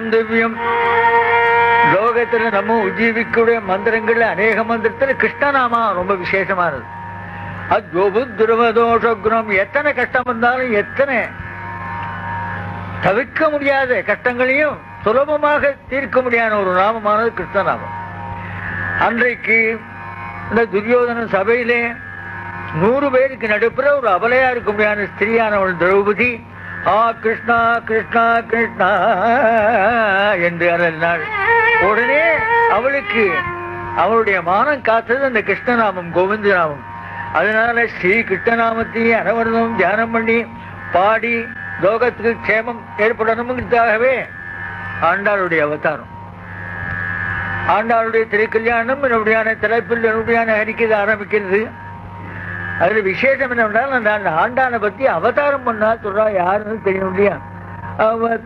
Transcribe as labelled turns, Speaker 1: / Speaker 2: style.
Speaker 1: மந்திரம் திவ்யம் லோகத்துல நம்ம உஜீவிக்கூடிய மந்திரங்கள்ல அநேக மந்திரத்துல கிருஷ்ணநாமா ரொம்ப விசேஷமானது அத்வபு துருவதோஷகுணம் எத்தனை கஷ்டம் வந்தாலும் எத்தனை தவிர்க்க முடியாத கஷ்டங்களையும் சுலபமாக தீர்க்க முடியாத ஒரு நாமமானது கிருஷ்ணநாமம் அன்றைக்கு இந்த துரியோதன சபையிலே நூறு பேருக்கு நடுப்புற ஒரு அபலையா இருக்க முடியாத ஸ்திரீயானவள் திரௌபதி ஆ கிருஷ்ணா கிருஷ்ணா கிருஷ்ணா என்று அலறினாள் உடனே அவளுக்கு அவளுடைய மானம் காத்தது அந்த கிருஷ்ணநாமம் கோவிந்த நாமம் அதனால ஸ்ரீ கிருஷ்ணநாமத்தையும் அனவரதம் தியானம் பண்ணி பாடி லோகத்துக்கு க்ஷேமம் ஏற்படணுங்கிறதுக்காகவே ஆண்டாளுடைய அவதாரம் ஆண்டாளுடைய திருக்கல்யாணம் என்னுடையான தலைப்பில் என்னுடையான அறிக்கை ஆரம்பிக்கிறது அதுல விசேஷம் என்னவென்றால் அந்த அந்த ஆண்டானை பத்தி அவதாரம் பண்ணா சொல்றா யாருன்னு தெரியும் இல்லையா அவதாரம்